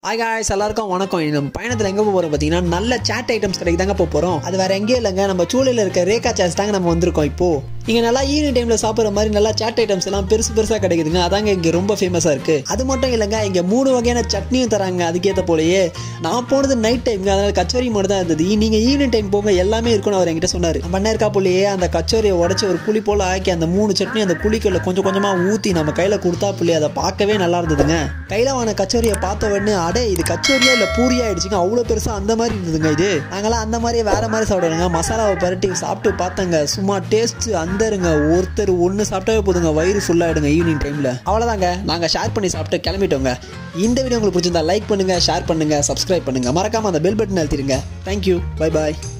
hi guys எல்லாருக்கும் வணக்கம் இந்த பயணத்தில் எங்கே போகிறோம் பார்த்தீங்கன்னா நல்ல சேட் ஐட்டம்ஸ் கடைக்கு தாங்க போக போகிறோம் அது வேற எங்கேயும் இல்லைங்க நம்ம சூளையில் இருக்க ரேகா சேட்ஸ் தாங்க நம்ம வந்திருக்கோம் இப்போ இங்கே நல்லா ஈவினிங் டைமில் சாப்பிட்ற மாதிரி நல்லா சேட் ஐட்டம்ஸ் எல்லாம் பெருசு பெருசாக கிடைக்குதுங்க அதாங்க இங்கே ரொம்ப ஃபேமஸாக இருக்கு அது மட்டும் இல்லைங்க இங்கே மூணு வகையான சட்னியும் தராங்க அதுக்கேற்ற போலயே நான் போனது நைட் டைம்ங்க அதனால கச்சோரி மட்டும் தான் இருந்தது நீங்கள் ஈவினிங் டைம் போங்க எல்லாமே இருக்குன்னு அவர் என்கிட்ட சொன்னார் பண்ண இருக்கா போலயே அந்த கச்சோரியை உடச்சி ஒரு புளி போல் ஆக்கி அந்த மூணு சட்னி அந்த புளிக்குள்ள கொஞ்சம் கொஞ்சமாக ஊற்றி நம்ம கையில் கொடுத்தா புள்ளி அதை பார்க்கவே நல்லா இருந்ததுங்க கையில் வான கச்சோரியை பார்த்த உடனே அடே இது கச்சோரியா இல்லை பூரியா ஆயிடுச்சுங்க அவ்வளோ பெருசாக அந்த மாதிரி இருந்ததுங்க இது நாங்களாம் அந்த மாதிரியே வேற மாதிரி சாப்பிடுறோங்க மசாலாவை பரட்டி சாப்பிட்டு பார்த்தங்க சும்மா டேஸ்ட் அந்தருங்க ஒருத்தர் ஒன்று சாப்பிட்டாவே போதுங்க வயிறு ஃபுல்லாகிடுங்க ஈவினிங் டைமில் அவ்வளோதாங்க நாங்கள் ஷேர் பண்ணி சாப்பிட்டு கிளம்பிட்டோங்க இந்த வீடியோ உங்களுக்கு பிடிச்சிருந்தா லைக் பண்ணுங்க ஷேர் பண்ணுங்க சப்ஸ்கிரைப் பண்ணுங்க மறக்காம அந்த பெல் பட்டன் அழுத்திடுங்க தேங்க்யூ பை பாய்